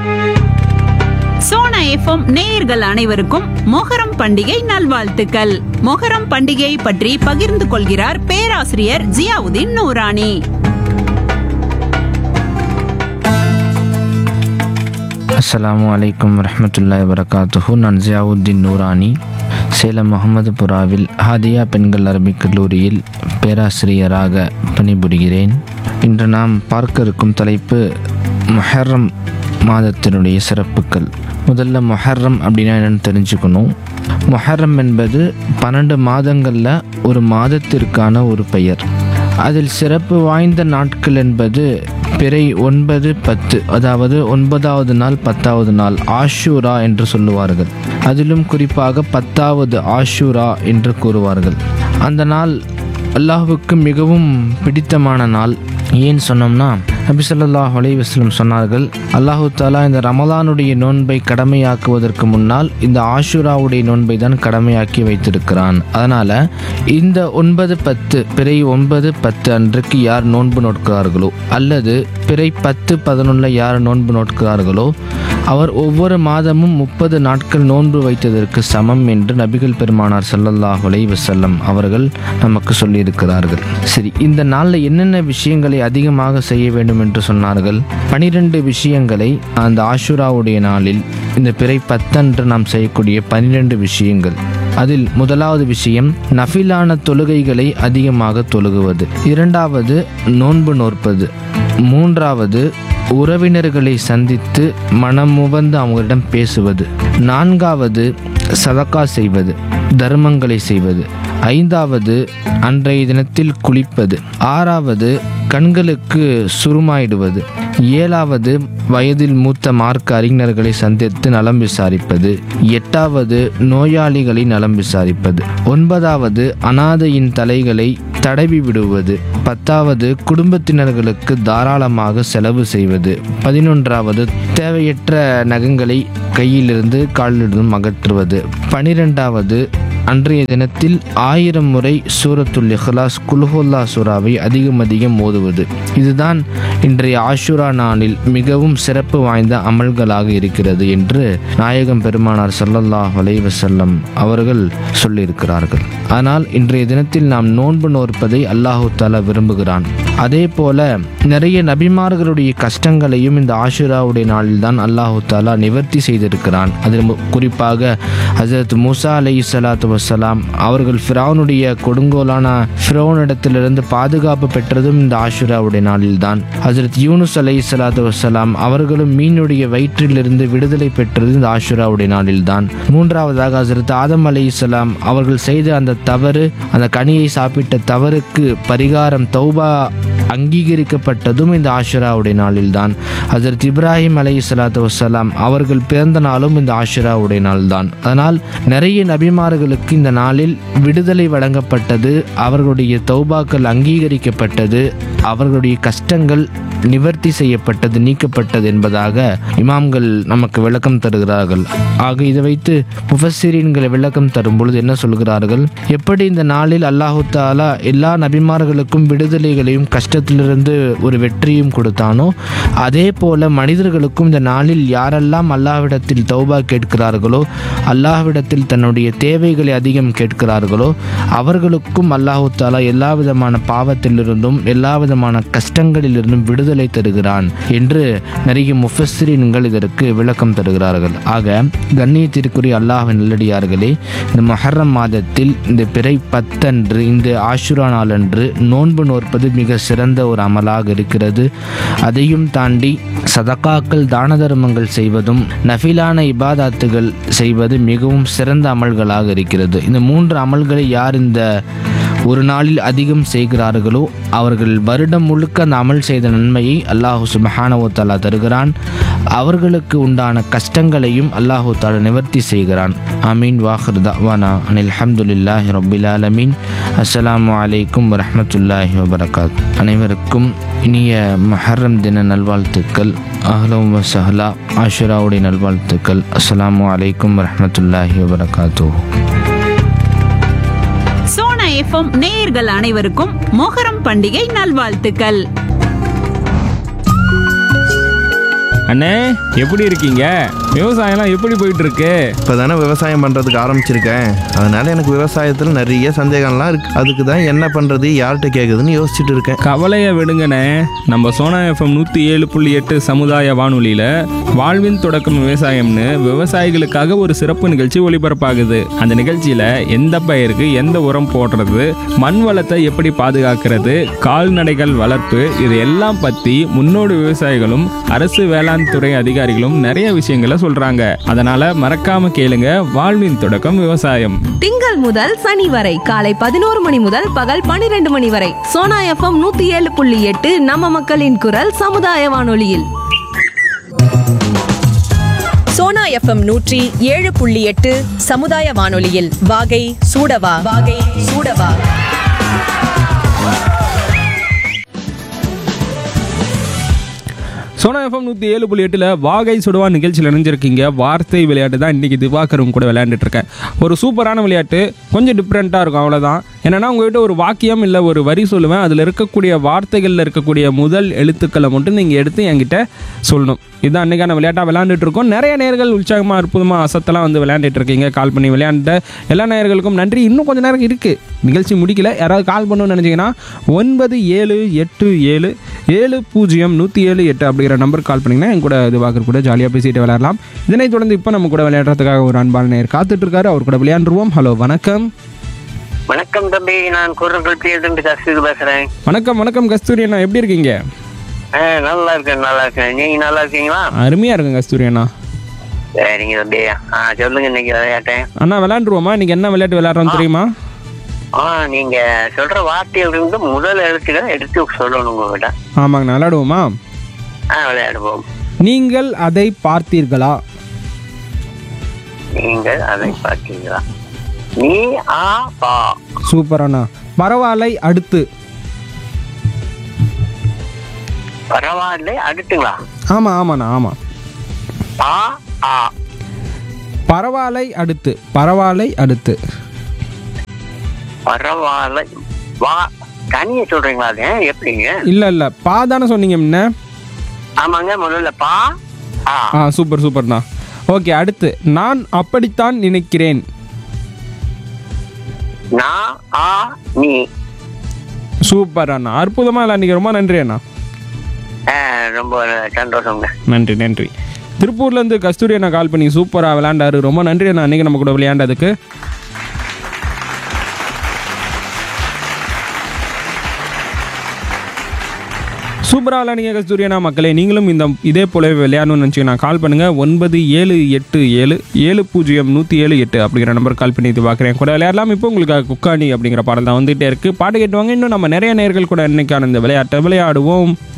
Sona FM நேயர்கள் அனைவருக்கும் மொஹரம் பண்டிகை நல்வாழ்த்துக்கள் மொஹரம் பண்டிகை பற்றி பகிர்ந்து கொள்கிறார் பேராசிரியர் ஜியாவுதீன் நூரானி அஸ்ஸலாமு அலைக்கும் வரஹ்மத்துல்லாஹி வரகாத்துஹு நான் ஜியாவுத்தீன் நூரானி சேலம் முகமதுபுராவில் ஹாதியா பெண்கள் அரபிக் கல்லூரியில் பேராசிரியராக பணிபுரிகிறேன் இன்று நாம் பார்க்க இருக்கும் தலைப்பு முஹர்ரம் மாதத்தினுடைய சிறப்புகள் முதல்ல முஹர்ரம் அப்படின்னா என்னன்னு தெரிஞ்சுக்கணும் முஹர்ரம் என்பது பன்னெண்டு மாதங்களில் ஒரு மாதத்திற்கான ஒரு பெயர் அதில் சிறப்பு வாய்ந்த நாட்கள் என்பது பிறை ஒன்பது பத்து அதாவது ஒன்பதாவது நாள் பத்தாவது நாள் ஆஷூரா என்று சொல்லுவார்கள் அதிலும் குறிப்பாக பத்தாவது ஆஷூரா என்று கூறுவார்கள் அந்த நாள் அல்லாஹ்வுக்கு மிகவும் பிடித்தமான நாள் ஏன் சொன்னோம்னா நபி ஸல்லல்லாஹு அலைஹி வஸல்லம் சொன்னார்கள் அல்லாஹு தாலா இந்த ரமலானுடைய நோன்பை கடமையாக்குவதற்கு முன்னால் இந்த ஆஷுராவுடைய நோன்பை தான் கடமையாக்கி வைத்திருக்கிறான் அதனால இந்த ஒன்பது பத்து பிறை ஒன்பது பத்து அன்றைக்கு யார் நோன்பு நோட்கிறார்களோ அல்லது பிறை பத்து பதினொன்றில் யார் நோன்பு நோட்கிறார்களோ அவர் ஒவ்வொரு மாதமும் முப்பது நாட்கள் நோன்பு வைத்ததற்கு சமம் என்று நபிகள் பெருமானார் ஸல்லல்லாஹு அலைஹி வஸல்லம் அவர்கள் நமக்கு சொல்லியிருக்கிறார்கள் சரி இந்த நாளில் என்னென்ன விஷயங்களை அதிகமாக செய்ய வேண்டும் என்று சொன்னார்கள் பனிரெண்டு விஷயங்களை அந்த ஆஷுராவுடைய நாளில் இந்த பிறை பத்தன்று நாம் செய்யக்கூடிய பனிரெண்டு விஷயங்கள் அதில் முதலாவது விஷயம் நஃபிலான தொழுகைகளை அதிகமாக தொழுகுவது இரண்டாவது நோன்பு நோற்பது மூன்றாவது உறவினர்களை சந்தித்து மனமுவந்து அவங்களிடம் பேசுவது நான்காவது சதக்கா செய்வது தர்மங்களை செய்வது ஐந்தாவது அன்றைய தினத்தில் குளிப்பது ஆறாவது கண்களுக்கு சுருமாயிடுவது ஏழாவது வயதில் மூத்த மார்க்க அறிஞர்களை சந்தித்து நலம் விசாரிப்பது எட்டாவது நோயாளிகளை நலம் விசாரிப்பது ஒன்பதாவது அனாதையின் தலைகளை தடவி விடுவது பத்தாவது குடும்பத்தினர்களுக்கு தாராளமாக செலவு செய்வது பதினொன்றாவது தேவையற்ற நகங்களை கையிலிருந்து காலிலிருந்தும் அகற்றுவது பனிரெண்டாவது அன்றைய தினத்தில் ஆயிரம் முறை சூரத்துல் இஹ்லாஸ் குல்ஹுல்லா சூராவை அதிகம் அதிகம் ஓதுவது இதுதான் இன்றைய ஆஷுரா நாளில் மிகவும் சிறப்பு வாய்ந்த அமல்களாக இருக்கிறது என்று நாயகம் பெருமானார் ஸல்லல்லாஹு அலைஹி வஸல்லம் அவர்கள் சொல்லியிருக்கிறார்கள் ஆனால் இன்றைய தினத்தில் நாம் நோன்பு நோற்பதை அல்லாஹு தாலா விரும்புகிறான் அதே போல நிறைய நபிமார்களுடைய கஷ்டங்களையும் இந்த ஆஷுராவுடைய நாளில் தான் அல்லாஹு தாலா நிவர்த்தி செய்திருக்கிறான் அதில் மு- குறிப்பாக ஹசரத் மூசா அலை சலாத்து வசலாம் அவர்கள் ஃபிரௌனுடைய கொடுங்கோலான ஃபிரௌனிடத்திலிருந்து பாதுகாப்பு பெற்றதும் இந்த ஆஷுராவுடைய நாளில்தான் ஹசரத் யூனுஸ் அலை சலாத்து வசலாம் அவர்களும் மீனுடைய வயிற்றிலிருந்து விடுதலை பெற்றது இந்த ஆஷுராவுடைய நாளில்தான் மூன்றாவதாக ஹசரத் ஆதம் அலை அவர்கள் செய்த அந்த தவறு அந்த கனியை சாப்பிட்ட தவறுக்கு பரிகாரம் தௌபா அங்கீகரிக்கப்பட்டதும் இந்த ஆஷுராவுடைய நாளில்தான் ஹசரத் இப்ராஹிம் அலை சலாத்து வசலாம் அவர்கள் பிறந்த நாளும் இந்த ஆஷுராவுடைய நாள்தான் அதனால் நிறைய நபிமார்களுக்கு இந்த நாளில் விடுதலை வழங்கப்பட்டது அவர்களுடைய தௌபாக்கள் அங்கீகரிக்கப்பட்டது அவர்களுடைய கஷ்டங்கள் நிவர்த்தி செய்யப்பட்டது நீக்கப்பட்டது என்பதாக இமாம்கள் நமக்கு விளக்கம் தருகிறார்கள் ஆக இதை வைத்து முஃபஸ்ஸிரீன்களை விளக்கம் தரும் பொழுது என்ன சொல்கிறார்கள் எப்படி இந்த நாளில் அல்லாஹு தாலா எல்லா நபிமார்களுக்கும் விடுதலைகளையும் கஷ்டத்திலிருந்து ஒரு வெற்றியும் கொடுத்தானோ அதே போல மனிதர்களுக்கும் இந்த நாளில் யாரெல்லாம் அல்லாஹ்விடத்தில் தௌபா கேட்கிறார்களோ அல்லாஹ்விடத்தில் தன்னுடைய தேவைகளை அதிகம் கேட்கிறார்களோ அவர்களுக்கும் அல்லாஹு தாலா எல்லா விதமான பாவத்திலிருந்தும் எல்லா விதமான கஷ்டங்களிலிருந்தும் விடுதலை தருகிறான் என்று நிறைய முஃபஸ்ஸிரீன்கள் இதற்கு விளக்கம் தருகிறார்கள் ஆக கண்ணியத்திற்குரிய அல்லாஹ்வின் நல்லடியார்களே இந்த மொஹர்ரம் மாதத்தில் இந்த பிறை பத்தன்று இந்த ஆஷுரா நாளன்று நோன்பு நோற்பது மிக சிறந்த ஒரு அமலாக இருக்கிறது அதையும் தாண்டி சதகாக்கள் தான தர்மங்கள் செய்வதும் நஃபிலான இபாதாத்துகள் செய்வது மிகவும் சிறந்த அமல்களாக இருக்கிறது இந்த மூன்று அமல்களை யார் இந்த ஒரு நாளில் அதிகம் செய்கிறார்களோ அவர்கள் வருடம் முழுக்க அந்த அமல் செய்த நன்மையை அல்லாஹு சுபஹானஹு தஆலா தருகிறான் அவர்களுக்கு உண்டான கஷ்டங்களையும் அல்லாஹு தாலா நிவர்த்தி செய்கிறான் ஆமீன் வாஹர் தவானா அனில் அல்ஹம்துலில்லாஹி ரப்பில் ஆலமீன் அஸ்ஸலாமு அலைக்கும் வரஹ்மத்துல்லாஹி வபரகாத் அனைவருக்கும் இனிய மஹர்ரம் தின நல்வாழ்த்துக்கள் அஹ்லம் வசஹலா ஆஷுராவுடைய நல்வாழ்த்துக்கள் அஸ்ஸலாமு அலைக்கும் வரஹ்மத்துல்லாஹி வபரகாத்துஹு சோனா எஃப்எம் நேயர்கள் அனைவருக்கும் மொஹரம் பண்டிகை நல்வாழ்த்துக்கள் அண்ணே எப்படி இருக்கீங்க விவசாயம்லாம் எப்படி போயிட்டு இருக்கு இப்போ தானே விவசாயம் பண்ணுறதுக்கு ஆரம்பிச்சிருக்கேன் அதனால எனக்கு விவசாயத்தில் நிறைய சந்தேகம்லாம் இருக்கு அதுக்கு தான் என்ன பண்ணுறது யார்கிட்ட கேட்குதுன்னு யோசிச்சுட்டு இருக்கேன் கவலையை விடுங்கண்ணே நம்ம சோனா எஃப்எம் நூற்றி ஏழு புள்ளி எட்டு சமுதாய வானொலியில் வாழ்வின் தொடக்கம் விவசாயம்னு விவசாயிகளுக்காக ஒரு சிறப்பு நிகழ்ச்சி ஒளிபரப்பாகுது அந்த நிகழ்ச்சியில் எந்த பயிருக்கு எந்த உரம் போடுறது மண் வளத்தை எப்படி பாதுகாக்கிறது கால்நடைகள் வளர்ப்பு இது எல்லாம் பற்றி முன்னோடி விவசாயிகளும் அரசு வேளாண் துறை அதிகாரிகளும் நிறைய விஷயங்களை சொல்கிறாங்க அதனால் மறக்காம கேளுங்க வாழ்வின் தொடக்கம் விவசாயம் திங்கள் முதல் சனி வரை காலை பதினோரு மணி முதல் பகல் பனிரெண்டு மணி வரை சோனா எஃப்எம் நூத்தி ஏழு புள்ளி எட்டு நம்ம மக்களின் குரல் சமுதாய வானொலியில் சோனா எஃப்எம் நூற்றி ஏழு புள்ளி எட்டு சமுதாய வானொலியில் வாகை சூடவா வாகை சூடவா சோனா எஃப்எம் நூற்றி ஏழு புள்ளி எட்டில் வாகை சுடுவா நிகழ்ச்சியில் இணைஞ்சிருக்கீங்க வார்த்தை விளையாட்டு தான் இன்றைக்கி திவாகரும் கூட விளையாண்டுட்டு இருக்கேன் ஒரு சூப்பரான விளையாட்டு கொஞ்சம் டிஃப்ரெண்ட்டாக இருக்கும் அவ்வளோதான் என்னென்னா உங்கள்கிட்ட ஒரு வாக்கியம் இல்லை ஒரு வரி சொல்லுவேன் அதில் இருக்கக்கூடிய வார்த்தைகளில் இருக்கக்கூடிய முதல் எழுத்துக்களை மட்டும் நீங்கள் எடுத்து என்கிட்ட சொல்லணும் இதுதான் அன்றைக்கான விளையாட்டாக விளையாண்டுட்டு இருக்கோம் நிறைய நேர்கள் உற்சாகமாக அற்புதமாக அசத்தெல்லாம் வந்து விளையாண்டுட்டு இருக்கீங்க கால் பண்ணி விளையாண்ட எல்லா நேயர்களுக்கும் நன்றி இன்னும் கொஞ்சம் நேரம் இருக்குது நிகழ்ச்சி முடிக்கல யாராவது கால் பண்ணணும்னு நினச்சிங்கன்னா ஒன்பது ஏழு எட்டு ஏழு ஏழு பூஜ்ஜியம் நூற்றி ஏழு எட்டு அப்படிங்கிற நம்பருக்கு கால் பண்ணிங்கன்னா என் கூட இது பார்க்குற கூட ஜாலியாக பேசிட்டு விளையாடலாம் இதனைத் தொடர்ந்து இப்போ நம்ம கூட விளையாடுறதுக்காக ஒரு அன்பான நேர் காத்துட்டு இருக்காரு அவர் கூட விளையாண்டுருவோம் ஹலோ வணக்கம் வணக்கம் தம்பி நான் குரங்கள் பிரியட்டு கஸ்தூரி பேசுறேன் வணக்கம் வணக்கம் கஸ்தூரி அண்ணா எப்படி இருக்கீங்க ஆ, நல்லா இருக்கேன் நல்லா இருக்கேன் நீங்க நல்லா இருக்கீங்களா அருமையாக இருக்குங்க கஸ்தூரி அண்ணா சரிங்க தம்பி ஆ சொல்லுங்க இன்னைக்கு விளையாட்டேன் அண்ணா விளையாண்டுருவோமா இன்னைக்கு என்ன விளையாட்டு விளையாடுறோம் தெரியுமா ஆ நீங்க சொல்ற வார்த்தையில இருந்து முதல் எழுத்துக்களை எடுத்து சொல்லணும் உங்ககிட்ட ஆமாங்கண்ணா விளையாடுவோமா ஆ விளையாடுவோம் நீங்கள் அதை பார்த்தீர்களா நீங்கள் அதை பார்த்தீங்களா நீ ஆ பா சூப்பர் அண்ணா பரவாயில்லை அடுத்து பரவாயில்ல அடுத்துங்களா ஆமாம் ஆமாண்ணா ஆமாம் பா ஆ பரவாயில்லை அடுத்து பரவாயில்லை அடுத்து பரவாயில்ல வா தனியை சொல்றீங்களா அது எப்படிங்க இல்லை இல்லை பா தானே சொன்னீங்க முன்ன ஆமாங்க முதல்ல பா ஆ ஆ சூப்பர் சூப்பர்ண்ணா ஓகே அடுத்து நான் அப்படித்தான் நினைக்கிறேன் நான் ஆ நீ சூப்பர் அண்ணா அற்புதமாக இல்லை நீங்கள் ரொம்ப நன்றி அண்ணா ஆ, ரொம்ப சந்தோஷங்க நன்றி நன்றி திருப்பூர்லேருந்து கஸ்தூரி அண்ணா கால் பண்ணி சூப்பராக விளையாண்டாரு ரொம்ப நன்றி அண்ணா அன்றைக்கி நம்ம கூட விளையாண்டதுக்கு சூப்பராக விளையாடுங்க கஸ்தூரி அண்ணா மக்களே நீங்களும் இந்த இதே போல விளையாடணும்னு நினச்சிங்கன்னா கால் பண்ணுங்கள் ஒன்பது ஏழு எட்டு ஏழு ஏழு பூஜ்ஜியம் நூற்றி ஏழு எட்டு அப்படிங்கிற நம்பர் கால் பண்ணி இது பார்க்குறேன் கூட விளையாடலாம் இப்போ உங்களுக்கு குக்காணி அப்படிங்கிற பாடல் தான் வந்துகிட்டே இருக்குது பாட்டு கேட்டுவாங்க இன்னும் நம்ம நிறைய நேர்கள் கூட இன்னைக்கான இந்த விளையாட்டை விளையாடுவோம்